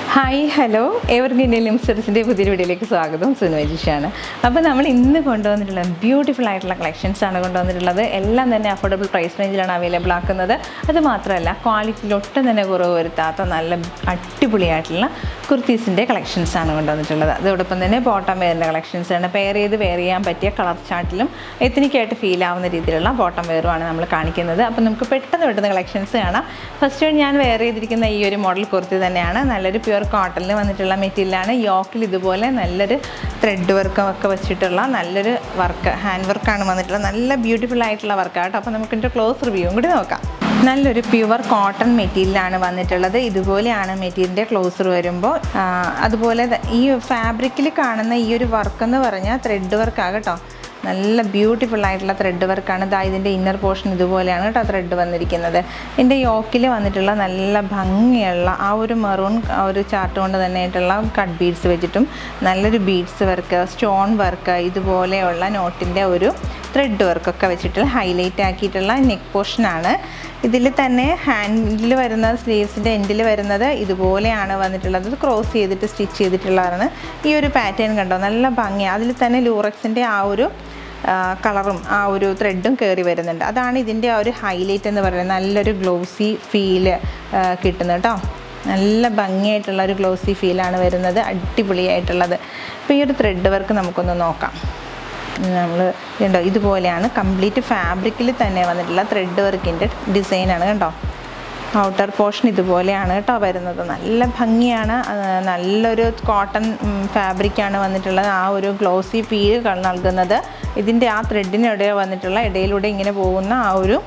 hi hello ഏവർക്കും Indian ലിംസ്റ്റേഴ്സിൻ്റെ പുതിയൊരു വീഡിയോയിലേക്ക് സ്വാഗതം സുനുവജിഷാണ് അപ്പോൾ നമ്മൾ ഇന്ന് കൊണ്ടുവന്നിട്ടുള്ള ബ്യൂട്ടിഫുൾ ആയിട്ടുള്ള കളക്ഷൻസ് ആണ് കൊണ്ടുവന്നിട്ടുള്ളത് എല്ലാം തന്നെ അഫോർഡബിൾ പ്രൈസ് റേഞ്ചിലാണ് അവൈലബിൾ ആക്കുന്നത് അത് മാത്രമല്ല ക്വാളിറ്റിയിൽ ഒട്ടും തന്നെ കുറവ് വരുത്താത്ത നല്ല അടിപൊളിയായിട്ടുള്ള കുർത്തീസിൻ്റെ കളക്ഷൻസ് ആണ് കൊണ്ടുവന്നിട്ടുള്ളത് അതോടൊപ്പം തന്നെ ബോട്ടം വെയറിൻ്റെ കളക്ഷൻസ് ആണ് പെയർ ചെയ്ത് വെയർ ചെയ്യാൻ പറ്റിയ കളർ ചാർട്ടിലും എത്തിനിക്കായിട്ട് ഫീൽ ആവുന്ന രീതിയിലുള്ള ബോട്ടം വെയറുമാണ് നമ്മൾ കാണിക്കുന്നത് അപ്പോൾ നമുക്ക് പെട്ടെന്ന് പെട്ടെന്ന് കളക്ഷൻസ് കാണാം ഫസ്റ്റ് ഞാൻ വെയർ ചെയ്തിരിക്കുന്ന ഈ ഒരു മോഡൽ കുർത്തി തന്നെയാണ് നല്ലൊരു പ്യുവർ കോട്ടണിൽ വന്നിട്ടുള്ള മെറ്റീരിയലാണ് യോക്കിൽ ഇതുപോലെ നല്ലൊരു ത്രെഡ് വർക്കും ഒക്കെ വെച്ചിട്ടുള്ള നല്ലൊരു വർക്ക് ഹാൻഡ് വർക്കാണ് വന്നിട്ടുള്ളത് നല്ല ബ്യൂട്ടിഫുൾ ആയിട്ടുള്ള വർക്കാട്ടോ അപ്പോൾ നമുക്ക് ഇതിൻ്റെ ക്ലോസ് റിവ്യൂവും കൂടി നോക്കാം നല്ലൊരു പ്യുവർ കോട്ടൺ മെറ്റീരിയലാണ് വന്നിട്ടുള്ളത് ഇതുപോലെയാണ് മെറ്റീരിയലിൻ്റെ ക്ലോസർ വരുമ്പോൾ ആ, അതുപോലെ ത- ഈ ഫാബ്രിക്കിൽ കാണുന്ന ഈ ഒരു വർക്ക് എന്ന് പറഞ്ഞാൽ ത്രെഡ് വർക്കാണ് കേട്ടോ നല്ല ബ്യൂട്ടിഫുൾ ആയിട്ടുള്ള ത്രെഡ് വർക്കാണ് ഇതാ ഇതിൻ്റെ ഇന്നർ പോർഷൻ ഇതുപോലെയാണ് കേട്ടോ ത്രെഡ് വന്നിരിക്കുന്നത് ഇതിൻ്റെ യോക്കിൽ വന്നിട്ടുള്ള നല്ല ഭംഗിയുള്ള ആ ഒരു മെറൂൺ ആ ഒരു ചാർട്ട് കൊണ്ട് തന്നെ ആയിട്ടുള്ള കട്ട് ബീഡ്സ് വെച്ചിട്ടും നല്ലൊരു ബീഡ്സ് വർക്ക് സ്റ്റോൺ വർക്ക് ഇതുപോലെയുള്ള നോട്ടിൻ്റെ ഒരു ത്രെഡ് വർക്കൊക്കെ വെച്ചിട്ട് ഹൈലൈറ്റ് ആക്കിയിട്ടുള്ള നെക്ക് പോർഷനാണ് ഇതിൽ തന്നെ ഹാൻഡിൽ വരുന്ന സ്ലീവ്സിൻ്റെ എൻഡിൽ വരുന്നത് ഇതുപോലെയാണ് വന്നിട്ടുള്ളത് ക്രോസ് ചെയ്തിട്ട് സ്റ്റിച്ച് ചെയ്തിട്ടുള്ളതാണ് ഈ ഒരു പാറ്റേൺ കണ്ടോ നല്ല ഭംഗിയാണ് അതിൽ തന്നെ ലൂറക്സിൻ്റെ ആ ഒരു കളറും ആ ഒരു ത്രെഡും കയറി വരുന്നുണ്ട് അതാണ് ഇതിൻ്റെ ആ ഒരു ഹൈലൈറ്റ് എന്ന് പറയുന്നത് നല്ലൊരു ഗ്ലോസി ഫീല് കിട്ടുന്നത് കേട്ടോ നല്ല ഭംഗിയായിട്ടുള്ള ഒരു ഗ്ലോസി ഫീലാണ് വരുന്നത് അടിപൊളിയായിട്ടുള്ളത് അപ്പോൾ ഈ ഒരു ത്രെഡ് വർക്ക് നമുക്കൊന്ന് നോക്കാം നമ്മൾ കണ്ടോ ഇതുപോലെയാണ് കംപ്ലീറ്റ് ഫാബ്രിക്കിൽ തന്നെ വന്നിട്ടുള്ള ത്രെഡ് വർക്കിൻ്റെ ഡിസൈനാണ് കണ്ടോ ഔട്ടർ പോർഷൻ ഇതുപോലെയാണ് കേട്ടോ വരുന്നത് നല്ല ഭംഗിയാണ് ആ, നല്ലൊരു കോട്ടൺ ഫാബ്രിക്കാണ് വന്നിട്ടുള്ളത് ആ ഒരു ഗ്ലോസി ഫീൽ നൽകുന്നത് ഇതിൻ്റെ ആ ത്രെഡിനിടെ വന്നിട്ടുള്ള ഇടയിലൂടെ ഇങ്ങനെ പോകുന്ന ആ ഒരു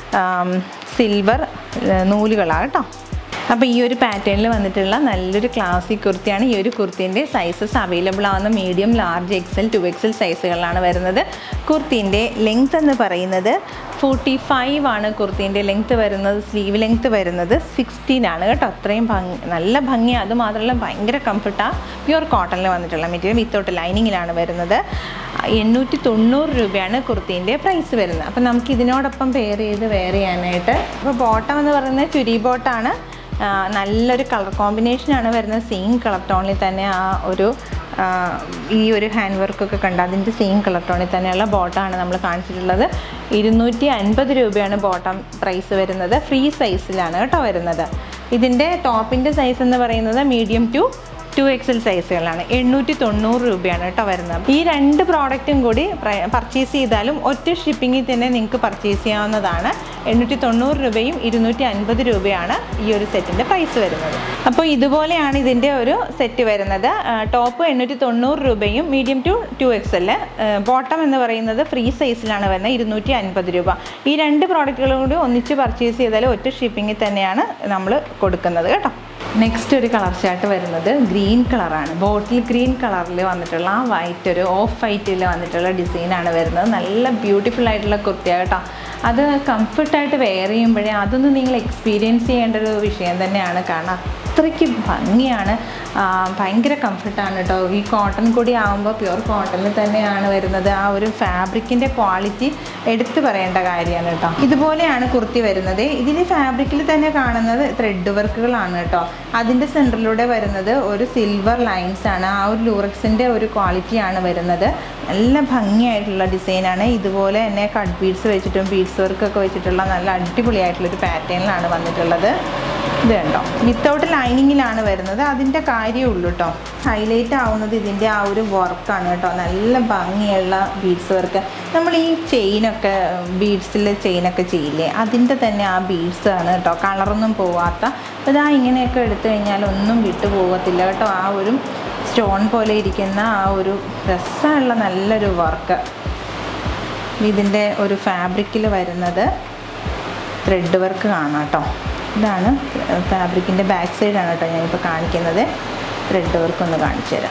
സിൽവർ നൂലുകളാണ് കേട്ടോ അപ്പോൾ ഈ ഒരു പാറ്റേണിൽ വന്നിട്ടുള്ള നല്ലൊരു ക്ലാസിക് കുർത്തിയാണ് ഈ ഒരു കുർത്തീൻ്റെ സൈസസ് അവൈലബിൾ ആവുന്ന medium large XL two XL സൈസുകളിലാണ് വരുന്നത് കുർത്തീൻ്റെ ലെങ്ത് എന്ന് പറയുന്നത് ഫോർട്ടി ഫൈവ് ആണ് കുർത്തീൻ്റെ ലെങ്ത് വരുന്നത് സ്ലീവ് ലെങ്ത് വരുന്നത് സിക്സ്റ്റീൻ ആണ് കേട്ടോ അത്രയും ഭംഗി നല്ല ഭംഗി അത് മാത്രമല്ല ഭയങ്കര കംഫർട്ടാണ് പ്യുവർ കോട്ടണിൽ വന്നിട്ടുള്ള മെറ്റീരിയൽ വിത്തൗട്ട് ലൈനിങ്ങിലാണ് വരുന്നത് എണ്ണൂറ്റി തൊണ്ണൂറ് രൂപയാണ് കുർത്തീൻ്റെ പ്രൈസ് വരുന്നത് അപ്പോൾ നമുക്ക് ഇതിനോടൊപ്പം പെയർ ചെയ്ത് വെയർ ചെയ്യാനായിട്ട് അപ്പോൾ ബോട്ടം എന്ന് പറയുന്നത് ചുരി ബോട്ടാണ് ആ, നല്ലൊരു കളർ കോമ്പിനേഷനാണ് വരുന്നത് സെയിം കളർ ടോണിൽ തന്നെ ആ ഒരു ആ, ഈ ഒരു ഹാൻഡ് വർക്കൊക്കെ കണ്ട് അതിൻ്റെ സെയിം കളർ ടോണിൽ തന്നെയുള്ള ബോട്ടമാണ് നമ്മൾ കാണിച്ചിട്ടുള്ളത് ഇരുന്നൂറ്റി അൻപത് രൂപയാണ് ബോട്ടം പ്രൈസ് വരുന്നത് ഫ്രീ സൈസിലാണ് കേട്ടോ വരുന്നത് ഇതിൻ്റെ ടോപ്പിൻ്റെ സൈസ് എന്ന് പറയുന്നത് മീഡിയം ടു ടു എക്സൽ സൈസുകളാണ് എണ്ണൂറ്റി തൊണ്ണൂറ് രൂപയാണ് കേട്ടോ വരുന്നത് ഈ രണ്ട് പ്രോഡക്റ്റും കൂടി പർച്ചേസ് ചെയ്താലും ഒറ്റ ഷിപ്പിങ്ങിൽ തന്നെ നിങ്ങൾക്ക് പർച്ചേസ് ചെയ്യാവുന്നതാണ് എണ്ണൂറ്റി തൊണ്ണൂറ് രൂപയും ഇരുന്നൂറ്റി അൻപത് രൂപയാണ് ഈ ഒരു സെറ്റിൻ്റെ പ്രൈസ് വരുന്നത് അപ്പോൾ ഇതുപോലെയാണ് ഇതിൻ്റെ ഒരു സെറ്റ് വരുന്നത് ടോപ്പ് എണ്ണൂറ്റി തൊണ്ണൂറ് രൂപയും medium to two XL bottom എന്ന് പറയുന്നത് ഫ്രീ സൈസിലാണ് വരുന്നത് ഇരുന്നൂറ്റി അൻപത് രൂപ ഈ രണ്ട് പ്രോഡക്റ്റുകളും കൂടി ഒന്നിച്ച് പർച്ചേസ് ചെയ്താൽ ഒറ്റ ഷിപ്പിങ്ങിൽ തന്നെയാണ് നമ്മൾ കൊടുക്കുന്നത് കേട്ടോ നെക്സ്റ്റ് ഒരു കളർ ചാർട്ട് വരുന്നത് ഗ്രീൻ കളറാണ് ബോട്ടിൽ ഗ്രീൻ കളറിൽ വന്നിട്ടുള്ള ആ വൈറ്റ് ഒരു ഓഫ് വൈറ്റിൽ വന്നിട്ടുള്ള ഡിസൈനാണ് വരുന്നത് നല്ല ബ്യൂട്ടിഫുൾ ആയിട്ടുള്ള കുർത്തിയാണ് കേട്ടോ അത് കംഫർട്ടായിട്ട് വെയർ ചെയ്യുമ്പോഴേ അതൊന്നും നിങ്ങൾ എക്സ്പീരിയൻസ് ചെയ്യേണ്ട ഒരു വിഷയം തന്നെയാണ് കാരണം അത്രയ്ക്ക് ഭംഗിയാണ് ആ, ഭയങ്കര കംഫർട്ടാണ് കേട്ടോ ഈ കോട്ടൺ കൂടി ആകുമ്പോൾ പ്യുവർ കോട്ടണിൽ തന്നെയാണ് വരുന്നത് ആ ഒരു ഫാബ്രിക്കിൻ്റെ ക്വാളിറ്റി എടുത്തു പറയേണ്ട കാര്യമാണ് കേട്ടോ ഇതുപോലെയാണ് കുർത്തി വരുന്നത് ഇതിൽ ഫാബ്രിക്കിൽ തന്നെ കാണുന്നത് ത്രെഡ് വർക്കുകളാണ് കേട്ടോ അതിൻ്റെ സെൻറ്ററിലൂടെ വരുന്നത് ഒരു സിൽവർ ലൈൻസ് ആണ് ആ ഒരു ലൂറക്സിൻ്റെ ഒരു ക്വാളിറ്റിയാണ് വരുന്നത് നല്ല ഭംഗിയായിട്ടുള്ള ഡിസൈനാണ് ഇതുപോലെ തന്നെ കട്ട് ബീഡ്സ് വെച്ചിട്ടും ബീഡ്സ് വർക്കൊക്കെ വെച്ചിട്ടുള്ള നല്ല അടിപൊളിയായിട്ടുള്ളൊരു പാറ്റേണിലാണ് വന്നിട്ടുള്ളത് ഇത് കണ്ടോ വിത്തൗട്ട് ലൈനിങ്ങിലാണ് വരുന്നത് അതിൻ്റെ കാര്യമേ ഉള്ളൂ കേട്ടോ ഹൈലൈറ്റ് ആവുന്നത് ഇതിൻ്റെ ആ ഒരു വർക്കാണ് കേട്ടോ നല്ല ഭംഗിയുള്ള ബീഡ്സ് വർക്ക് നമ്മൾ ഈ ചെയിനൊക്കെ ബീഡ്സിൽ ചെയിനൊക്കെ ചെയ്യില്ലേ അതിൻ്റെ തന്നെ ആ ബീഡ്സ് ആണ് കേട്ടോ കളറൊന്നും പോവാത്ത അപ്പോൾ ഇതാ ഇങ്ങനെയൊക്കെ എടുത്തു കഴിഞ്ഞാൽ ഒന്നും വിട്ടു പോകത്തില്ല കേട്ടോ ആ ഒരു സ്റ്റോൺ പോലെ ഇരിക്കുന്ന ആ ഒരു രസമുള്ള നല്ലൊരു വർക്ക് ഇതിൻ്റെ ഒരു ഫാബ്രിക്കിൽ വരുന്നത് ത്രെഡ് വർക്ക് കാണാം കേട്ടോ ഇതാണ് ഫാബ്രിക്കിൻ്റെ ബാക്ക് സൈഡാണ് കേട്ടോ ഞാനിപ്പോൾ കാണിക്കുന്നത് ത്രെഡ് വർക്ക് ഒന്ന് കാണിച്ചു തരാം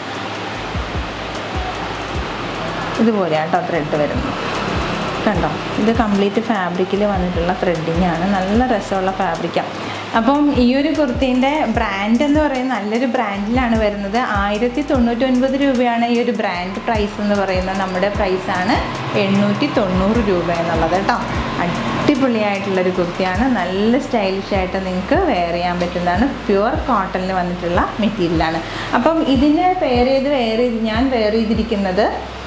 ഇതുപോലെയാണ് കേട്ടോ ത്രെഡ് വരുന്നത് കണ്ടോ ഇത് കംപ്ലീറ്റ് ഫാബ്രിക്കിൽ വന്നിട്ടുള്ള ത്രെഡിങ് ആണ് നല്ല രസമുള്ള ഫാബ്രിക്കാണ് അപ്പം ഈ ഒരു കുർത്തീൻ്റെ ബ്രാൻഡ് എന്ന് പറയുന്നത് നല്ലൊരു ബ്രാൻഡിലാണ് വരുന്നത് ആയിരത്തി തൊണ്ണൂറ്റൊൻപത് രൂപയാണ് ഈ ഒരു ബ്രാൻഡ് പ്രൈസ് എന്ന് പറയുന്നത് നമ്മുടെ പ്രൈസാണ് എണ്ണൂറ്റി തൊണ്ണൂറ് രൂപ എന്നുള്ളത് കേട്ടോ അടിപൊളിയായിട്ടുള്ളൊരു കുർത്തിയാണ് നല്ല സ്റ്റൈലിഷ് ആയിട്ട് നിങ്ങൾക്ക് വെയർ ചെയ്യാൻ പറ്റുന്നതാണ് പ്യുവർ കോട്ടണിൽ വന്നിട്ടുള്ള മെറ്റീരിയലാണ് അപ്പം ഇതിന് വെയർ ചെയ്ത് വെയർ ചെയ്ത് ഞാൻ വെയർ ചെയ്തിരിക്കുന്നത്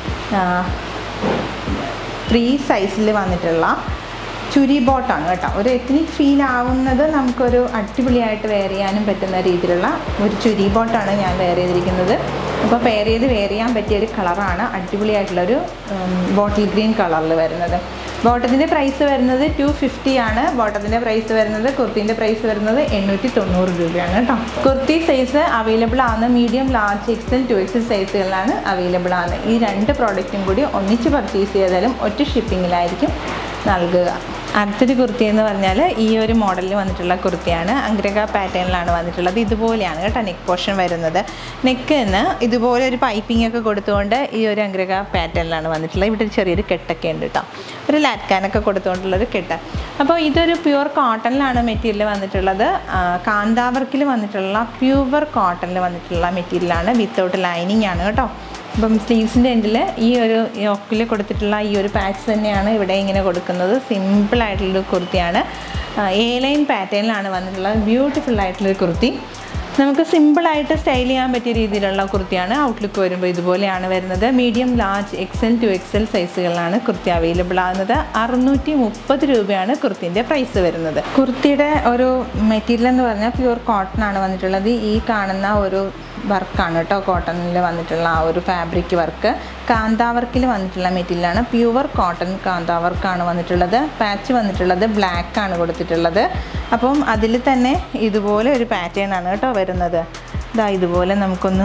ത്രീ സൈസിൽ വന്നിട്ടുള്ള ചുരി ബോട്ടാണ് കേട്ടോ ഒരു എത്നിക് ഫീൽ ആവുന്നത് നമുക്കൊരു അടിപൊളിയായിട്ട് വെയർ ചെയ്യാനും പറ്റുന്ന രീതിയിലുള്ള ഒരു ചുരി ബോട്ടാണ് ഞാൻ വെയർ ചെയ്തിരിക്കുന്നത് അപ്പോൾ പെയർ ചെയ്ത് വെയർ ചെയ്യാൻ പറ്റിയ ഒരു കളറാണ് അടിപൊളിയായിട്ടുള്ളൊരു ബോട്ടിൽ ഗ്രീൻ കളറിൽ വരുന്നത് ബോട്ടത്തിൻ്റെ പ്രൈസ് വരുന്നത് ടു ഫിഫ്റ്റി ആണ് ബോട്ടത്തിൻ്റെ പ്രൈസ് വരുന്നത് കുർത്തിൻ്റെ പ്രൈസ് വരുന്നത് എണ്ണൂറ്റി തൊണ്ണൂറ് രൂപയാണ് കേട്ടോ കുർത്തി സൈസ് അവൈലബിൾ ആണ് medium large XL two XL സൈസുകളിലാണ് അവൈലബിൾ ആണ് ഈ രണ്ട് പ്രോഡക്റ്റും കൂടി ഒന്നിച്ച് പർച്ചേസ് ചെയ്താലും ഒറ്റ ഷിപ്പിങ്ങിലായിരിക്കും നൽകുക അടുത്തൊരു കുർത്തി എന്ന് പറഞ്ഞാൽ ഈ ഒരു മോഡലിൽ വന്നിട്ടുള്ള കുർത്തിയാണ് അഗ്രക പാറ്റേണിലാണ് വന്നിട്ടുള്ളത് ഇതുപോലെയാണ് കേട്ടോ നെക്ക് പോർഷൻ വരുന്നത് നെക്കിന് ഇതുപോലെ ഒരു പൈപ്പിംഗ് ഒക്കെ കൊടുത്തുകൊണ്ട് ഈ ഒരു അഗ്രക പാറ്റേണിലാണ് വന്നിട്ടുള്ളത് ഇവിടെ ഒരു ചെറിയൊരു കെട്ടൊക്കെ ഉണ്ട് കേട്ടോ ഒരു ലാറ്റ്കാനൊക്കെ കൊടുത്തുകൊണ്ടുള്ളൊരു കെട്ട് അപ്പോൾ ഇതൊരു പ്യുവർ കോട്ടണിലാണ് മെറ്റീരിയൽ വന്നിട്ടുള്ളത് കാന്താവർക്കിൽ വന്നിട്ടുള്ള പ്യുവർ കോട്ടണിൽ വന്നിട്ടുള്ള മെറ്റീരിയലാണ് വിത്തൗട്ട് ലൈനിങ് ആണ് കേട്ടോ അപ്പം സ്ലീവ്സിൻ്റെ എൻഡിൽ ഈ ഒരു യോക്കിൽ കൊടുത്തിട്ടുള്ള ഈ ഒരു പാച്ച് തന്നെയാണ് ഇവിടെ ഇങ്ങനെ കൊടുക്കുന്നത് സിമ്പിൾ ആയിട്ടുള്ളൊരു കുർത്തിയാണ് എ ലൈൻ പാറ്റേണിലാണ് വന്നിട്ടുള്ളത് ബ്യൂട്ടിഫുൾ ആയിട്ടുള്ളൊരു കുർത്തി നമുക്ക് സിമ്പിളായിട്ട് സ്റ്റൈൽ ചെയ്യാൻ പറ്റിയ രീതിയിലുള്ള കുർത്തിയാണ് ഔട്ട്ലുക്ക് വരുമ്പോൾ ഇതുപോലെയാണ് വരുന്നത് medium large XL two XL സൈസുകളിലാണ് കുർത്തി അവൈലബിൾ ആകുന്നത് അറുന്നൂറ്റി മുപ്പത് രൂപയാണ് കുർത്തിൻ്റെ പ്രൈസ് വരുന്നത് കുർത്തിയുടെ ഒരു മെറ്റീരിയൽ എന്ന് പറഞ്ഞാൽ പ്യുവർ കോട്ടൺ ആണ് വന്നിട്ടുള്ളത് ഈ കാണുന്ന ഒരു വർക്കാണ് കേട്ടോ കോട്ടണിൽ വന്നിട്ടുള്ള ആ ഒരു ഫാബ്രിക് വർക്ക് കാന്താ വർക്കിൽ വന്നിട്ടുള്ള മെറ്റീരിയലാണ് പ്യുവർ കോട്ടൺ കാന്താ വർക്കാണ് വന്നിട്ടുള്ളത് പാച്ച് വന്നിട്ടുള്ളത് ബ്ലാക്ക് ആണ് കൊടുത്തിട്ടുള്ളത് അപ്പം അതിൽ തന്നെ ഇതുപോലെ ഒരു പാറ്റേൺ ആണ് കേട്ടോ വരുന്നത് ഇതാ ഇതുപോലെ നമുക്കൊന്ന്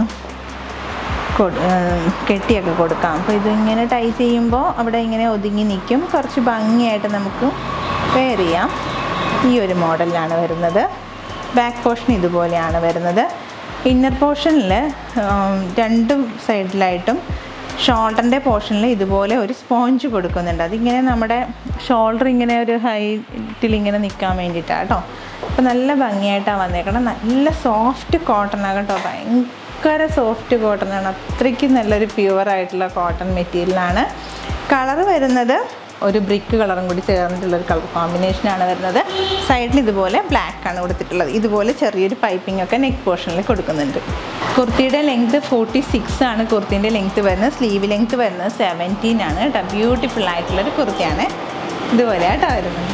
കൊ- ഏഹ് കെട്ടിയൊക്കെ കൊടുക്കാം അപ്പോൾ ഇതിങ്ങനെ ടൈ ചെയ്യുമ്പോൾ അവിടെ ഇങ്ങനെ ഒതുങ്ങി നിൽക്കും കുറച്ച് ഭംഗിയായിട്ട് നമുക്ക് വെയർ ചെയ്യാം ഈ ഒരു മോഡലിലാണ് വരുന്നത് ബാക്ക് പോർഷൻ ഇതുപോലെയാണ് വരുന്നത് ഇന്നർ പോർഷനിൽ രണ്ടും സൈഡിലായിട്ടും ഷോൾഡറിൻ്റെ പോർഷനിൽ ഇതുപോലെ ഒരു സ്പോഞ്ച് കൊടുക്കുന്നുണ്ട് അതിങ്ങനെ നമ്മുടെ ഷോൾഡർ ഇങ്ങനെ ഒരു ഹൈറ്റിൽ ഇങ്ങനെ നിൽക്കാൻ വേണ്ടിയിട്ടാണ് കേട്ടോ അപ്പോൾ നല്ല ഭംഗിയായിട്ടാണ് വന്നേക്കണം നല്ല സോഫ്റ്റ് കോട്ടൺ ആണ് കേട്ടോ ഭയങ്കര സോഫ്റ്റ് കോട്ടൺ ആണ് അത്രയ്ക്ക് നല്ലൊരു പ്യുവർ ആയിട്ടുള്ള കോട്ടൺ മെറ്റീരിയലാണ് കളർ വരുന്നത് ഒരു ബ്രിക്ക് കളറും കൂടി ചേർന്നിട്ടുള്ള ഒരു കളർ കോമ്പിനേഷനാണ് വരുന്നത് സൈഡിൽ ഇതുപോലെ ബ്ലാക്ക് ആണ് കൊടുത്തിട്ടുള്ളത് ഇതുപോലെ ചെറിയൊരു പൈപ്പിംഗ് ഒക്കെ നെക്ക് പോർഷനിൽ കൊടുക്കുന്നുണ്ട് കുർത്തിയുടെ ലെങ്ത് ഫോർട്ടി സിക്സ് ആണ് കുർത്തിൻ്റെ ലെങ്ത് വരുന്നത് സ്ലീവ് ലെങ്ത് വരുന്നത് സെവൻറ്റീൻ ആണ് കേട്ടോ ബ്യൂട്ടിഫുൾ ആയിട്ടുള്ളൊരു കുർത്തിയാണ് ഇതുപോലെ കേട്ടോ വരുന്നത്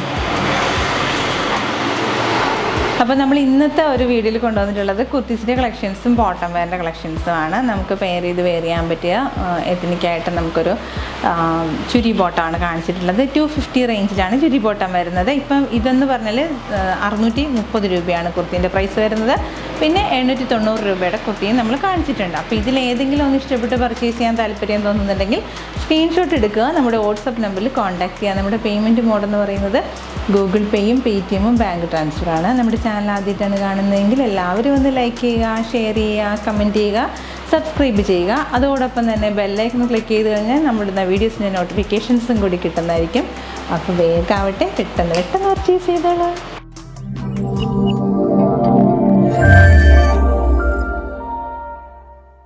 അപ്പോൾ നമ്മൾ ഇന്നത്തെ ഒരു വീഡിയോയിൽ കൊണ്ടുവന്നിട്ടുള്ളത് കുർത്തീസിൻ്റെ കളക്ഷൻസും ബോട്ടം വെയറിൻ്റെ കളക്ഷൻസും ആണ് നമുക്ക് പെയർ ചെയ്ത് വെയർ ചെയ്യാൻ പറ്റിയ എത്തിനിക്കായിട്ട് നമുക്കൊരു ആ, ചുരി ബോട്ടമാണ് കാണിച്ചിട്ടുള്ളത് ടു ഫിഫ്റ്റി റേഞ്ചിലാണ് ചുരി ബോട്ടം വരുന്നത് ഇപ്പം ഇതെന്ന് പറഞ്ഞാൽ അറുന്നൂറ്റി മുപ്പത് രൂപയാണ് കുർത്തീൻ്റെ പ്രൈസ് വരുന്നത് പിന്നെ എണ്ണൂറ്റി തൊണ്ണൂറ് രൂപയുടെ കുർത്തിയും നമ്മൾ കാണിച്ചിട്ടുണ്ട് അപ്പോൾ ഇതിൽ ഏതെങ്കിലും ഒന്ന് ഇഷ്ടപ്പെട്ട് പർച്ചേസ് ചെയ്യാൻ താല്പര്യം തോന്നുന്നുണ്ടെങ്കിൽ സ്ക്രീൻഷോട്ട് എടുക്കുക നമ്മുടെ വാട്സപ്പ് നമ്പറിൽ കോൺടാക്ട് ചെയ്യുക നമ്മുടെ പേയ്മെൻറ്റ് മോഡ് എന്ന് പറയുന്നത് ഗൂഗിൾ പേയും പേ ടി എമ്മും ബാങ്ക് ട്രാൻസ്ഫറാണ് നമ്മുടെ ചാനൽ ആദ്യമായിട്ടാണ് കാണുന്നതെങ്കിൽ എല്ലാവരും ഒന്ന് ലൈക്ക് ചെയ്യുക ഷെയർ ചെയ്യുക കമൻറ്റ് ചെയ്യുക സബ്സ്ക്രൈബ് ചെയ്യുക അതോടൊപ്പം തന്നെ ബെല്ലൈക്കൺ ക്ലിക്ക് ചെയ്ത് കഴിഞ്ഞാൽ നമ്മളിടുന്ന വീഡിയോസിൻ്റെ നോട്ടിഫിക്കേഷൻസും കൂടി കിട്ടുന്നതായിരിക്കും അപ്പോൾ വേഗമാവട്ടെ പെട്ടെന്ന് പെട്ടെന്ന് പർച്ചേസ് ചെയ്തോളൂ